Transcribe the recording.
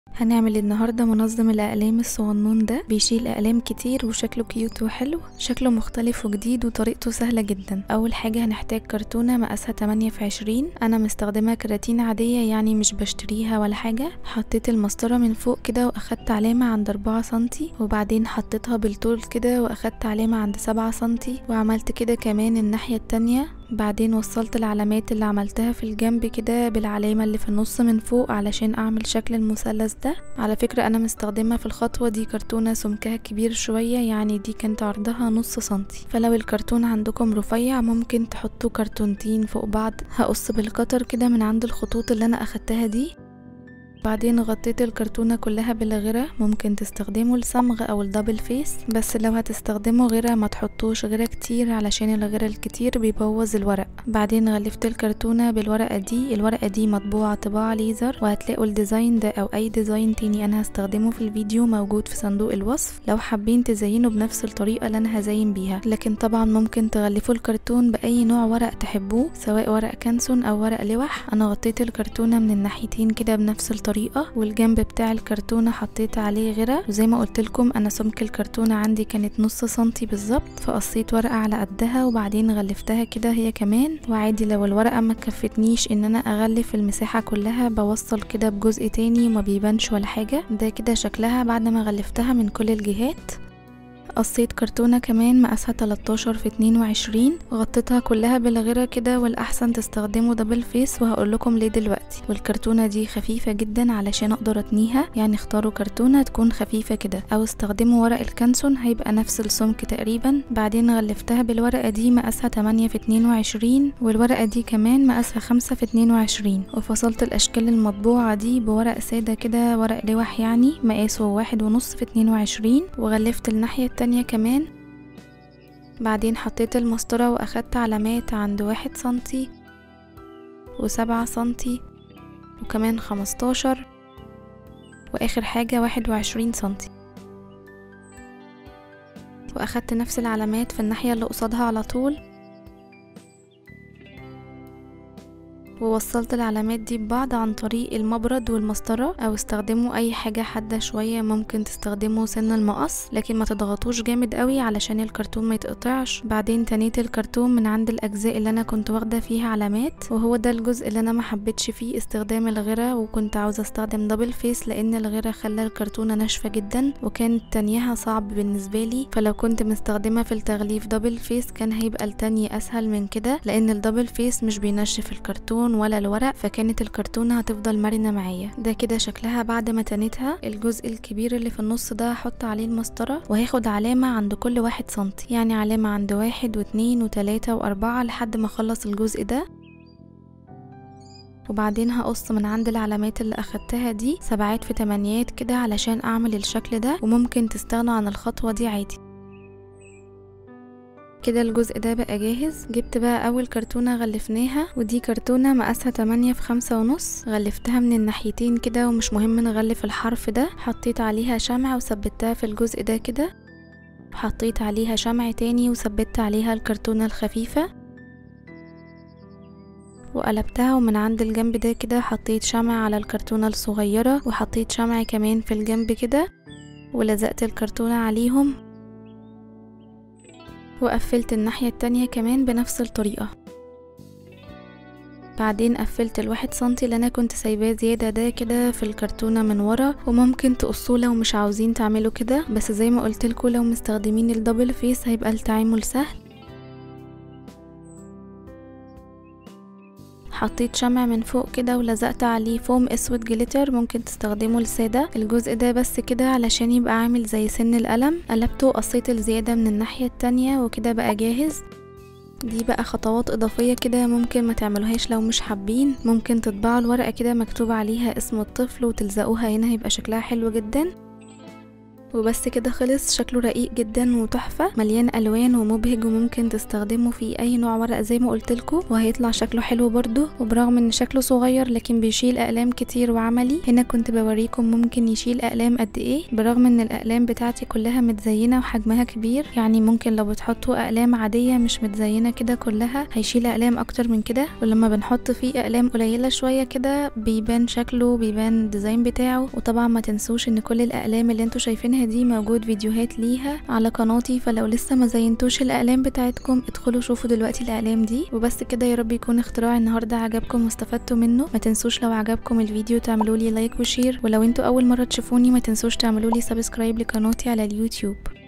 هنعمل النهاردة منظم الأقلام الصغنون ده بيشيل أقلام كتير وشكله كيوت وحلو شكله مختلف وجديد وطريقته سهلة جدا أول حاجة هنحتاج كرتونة مقاسها 8 في 20 أنا مستخدمة كراتين عادية يعني مش بشتريها ولا حاجة حطيت المسطرة من فوق كده وأخدت علامة عند 4 سنتي وبعدين حطيتها بالطول كده وأخدت علامة عند 7 سنتي وعملت كده كمان الناحية التانية بعدين وصلت العلامات اللي عملتها في الجنب كده بالعلامة اللي في النص من فوق علشان اعمل شكل المثلث ده على فكرة انا مستخدمة في الخطوة دي كرتونة سمكها كبير شوية يعني دي كانت عرضها نص سنتي فلو الكرتون عندكم رفيع ممكن تحطوا كرتونتين فوق بعض هقص بالقطر كده من عند الخطوط اللي انا اخدتها دي بعدين غطيت الكرتونة كلها بالغيرة ممكن تستخدموا الصمغ او الدبل فيس بس لو هتستخدموا غيرة ما تحطوش غيرة كتير علشان الغيرة الكتير بيبوظ الورق بعدين غلفت الكرتونة بالورقة دي الورقة دي مطبوعة طباعة ليزر وهتلاقوا الديزاين ده او اي ديزاين تاني انا هستخدمه في الفيديو موجود في صندوق الوصف لو حابين تزينوا بنفس الطريقة اللي انا هزين بيها لكن طبعا ممكن تغلفوا الكرتون باي نوع ورق تحبوه سواء ورق كانسون او ورق لوح انا غطيت الكرتونة من الناحيتين كده بنفس الطريقة الطريقة والجنب بتاع الكرتونة حطيت عليه غيرة وزي ما قلت لكم انا سمك الكرتونة عندي كانت نص سنتي بالظبط فقصيت ورقة على قدها وبعدين غلفتها كده هي كمان وعادي لو الورقة ما كفتنيش ان انا اغلف المساحة كلها بوصل كده بجزء تاني وما بيبانش ولا حاجة ده كده شكلها بعد ما غلفتها من كل الجهات قصيت كرتونة كمان مقاسها 13 في 22 وغطيتها كلها بالغيرة كده والأحسن تستخدموا دبل فيس وهقول لكم ليه دلوقتي والكرتونة دي خفيفة جدا علشان أقدر أتنيها يعني اختاروا كرتونة تكون خفيفة كده أو استخدموا ورق الكانسون هيبقى نفس السمك تقريبا بعدين غلفتها بالورقة دي مقاسها 8 في 22 والورقة دي كمان مقاسها 5 في 22 وفصلت الأشكال المطبوعة دي بورق سادة كده ورق لوح يعني مقاسه واحد ونص في 22 وغلفت الناحية التانية كمان بعدين حطيت المسطرة واخدت علامات عند واحد سنتي وسبعة سنتي وكمان خمستاشر واخر حاجة واحد وعشرين سنتي واخدت نفس العلامات في الناحية اللي قصادها على طول ووصلت العلامات دي ببعض عن طريق المبرد والمسطرة او استخدموا اي حاجة حادة شوية ممكن تستخدموا سن المقص لكن ما تضغطوش جامد قوي علشان الكرتون ما يتقطعش بعدين تنيت الكرتون من عند الاجزاء اللي انا كنت واخدة فيها علامات وهو ده الجزء اللي انا ما حبيتش فيه استخدام الغيرة وكنت عاوزة استخدم دبل فيس لان الغيرة خلى الكرتونة ناشفة جدا وكانت تنيها صعب بالنسبة لي فلو كنت مستخدمة في التغليف دبل فيس كان هيبقى التاني اسهل من كده لان الدبل فيس مش بينشف الكرتون ولا الورق فكانت الكرتونة هتفضل مرنة معايا ده كده شكلها بعد ما تنيتها الجزء الكبير اللي في النص ده هحط عليه المسطرة وهاخد علامة عند كل واحد سنتي يعني علامة عند واحد واتنين وتلاتة واربعة لحد ما اخلص الجزء ده وبعدين هقص من عند العلامات اللي اخدتها دي سبعات في تمانيات كده علشان اعمل الشكل ده وممكن تستغنوا عن الخطوة دي عادي كده الجزء ده بقى جاهز جبت بقى اول كرتونة غلفناها ودي كرتونة مقاسها 8 في خمسة ونص غلفتها من الناحيتين كده ومش مهم نغلف الحرف ده حطيت عليها شمع وثبتها في الجزء ده كده حطيت عليها شمع تاني وثبت عليها الكرتونة الخفيفة وقلبتها ومن عند الجنب ده كده حطيت شمع على الكرتونة الصغيرة وحطيت شمع كمان في الجنب كده ولزقت الكرتونة عليهم وقفلت الناحية التانية كمان بنفس الطريقة بعدين قفلت الواحد سنتي اللي انا كنت سايباه زيادة ده كده في الكرتونة من ورا وممكن تقصوه لو مش عاوزين تعملوا كده بس زي ما قلتلكوا لو مستخدمين الدبل فيس هيبقى التعامل سهل حطيت شمع من فوق كده ولزقت عليه فوم اسود جليتر ممكن تستخدموا السادة الجزء ده بس كده علشان يبقى عامل زي سن القلم قلبته وقصيت الزيادة من الناحية التانية وكده بقى جاهز دي بقى خطوات اضافية كده ممكن ما تعملوهاش لو مش حابين ممكن تطبعوا الورقة كده مكتوب عليها اسم الطفل وتلزقوها هنا هيبقى شكلها حلو جدا وبس كده خلص شكله رقيق جدا وتحفة مليان ألوان ومبهج وممكن تستخدمه في أي نوع ورقة زي ما قلتلكوا وهيطلع شكله حلو برضه وبرغم ان شكله صغير لكن بيشيل أقلام كتير وعملي هنا كنت بوريكم ممكن يشيل أقلام قد ايه برغم ان الأقلام بتاعتي كلها متزينة وحجمها كبير يعني ممكن لو بتحطوا أقلام عادية مش متزينة كده كلها هيشيل أقلام أكتر من كده ولما بنحط فيه أقلام قليلة شوية كده بيبان شكله بيبان الديزاين بتاعه وطبعا ما تنسوش ان كل الأقلام اللي انتوا شايفينها دي موجود فيديوهات ليها على قناتي فلو لسه ما زينتوش الأقلام بتاعتكم ادخلوا شوفوا دلوقتي الأقلام دي وبس كده يا رب يكون اختراع النهارده عجبكم واستفدتوا منه ما تنسوش لو عجبكم الفيديو تعملوا لي لايك وشير ولو انتوا اول مره تشوفوني ما تنسوش تعملوا لي سبسكرايب لقناتي على اليوتيوب